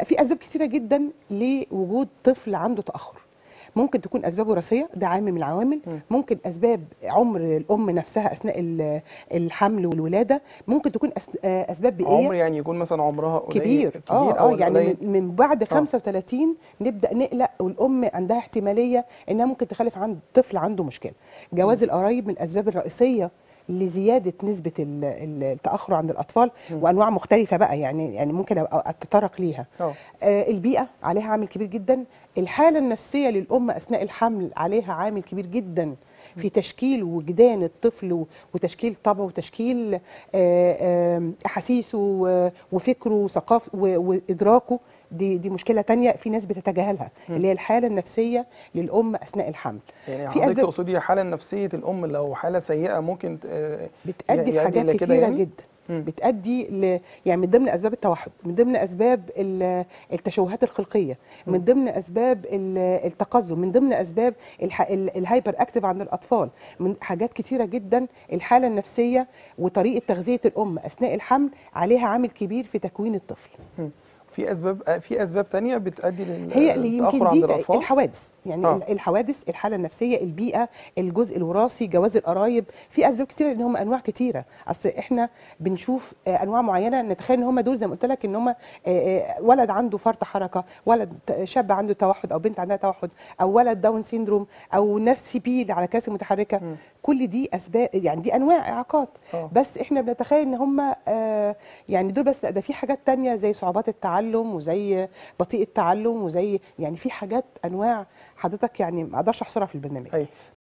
في اسباب كثيره جدا لوجود طفل عنده تاخر ممكن تكون اسباب وراثيه ده عامل من العوامل مم. ممكن اسباب عمر الام نفسها اثناء ال- الحمل والولاده ممكن تكون أس- آه، اسباب بيئيه عمر يعني يكون مثلا عمرها قليل كبير كبير اه او اه يعني قليل من, من بعد 35 نبدا نقلق والام عندها احتماليه انها ممكن تخلف عند طفل عنده مشكله جواز القرايب من الاسباب الرئيسيه لزياده نسبه ال- ال- التاخر عند الاطفال مم. وانواع مختلفه بقى يعني يعني ممكن أبقى اتطرق ليها اه آه، البيئة عليها عامل كبير جدا الحالة النفسية للأم أثناء الحمل عليها عامل كبير جدا في تشكيل وجدان الطفل و- وتشكيل طبعه وتشكيل آه، آه، أحاسيسه و- وفكره وثقافته و- وإدراكه دي دي مشكلة تانية في ناس بتتجاهلها مم. اللي هي الحالة النفسية للأم أثناء الحمل يعني في حضرتك أسباب- تقصدي حاله نفسيه الام لو حاله سيئه ممكن آه، بتأدي يؤدي لحاجات إلى كده كتيرة يعني؟ جدا مم. بتأدي ل... يعني من ضمن أسباب التوحد من ضمن أسباب ال- التشوهات الخلقية من مم. ضمن أسباب ال- التقزم من ضمن أسباب الح... ال- الهايبر أكتف عند الأطفال من حاجات كتيرة جدا الحالة النفسية وطريقة تغذية الأم أثناء الحمل عليها عامل كبير في تكوين الطفل مم. في اسباب آه، في اسباب تانية بتؤدي هي اللي للتاخر يمكن عند دي الاطفال الحوادث يعني آه. آه. الحوادث الحاله النفسيه البيئه الجزء الوراثي جواز القرايب في اسباب كتيره ان هم انواع كتيره اصل احنا بنشوف آه، انواع معينه نتخيل ان هم دول زي ما قلت لك ان هم ولد عنده فرط حركه ولد ت- شاب عنده توحد او بنت عندها توحد او ولد داون سيندروم او ناس سي بي على كراسي متحركه مم. كل دي اسباب يعني دي انواع اعاقات آه. بس احنا بنتخيل ان هم آه، يعني دول بس لا ده في حاجات تانية زي صعوبات التعلم وزي بطيء التعلم وزي يعني في حاجات انواع حضرتك يعني ما اقدرش احصرها في البرنامج اي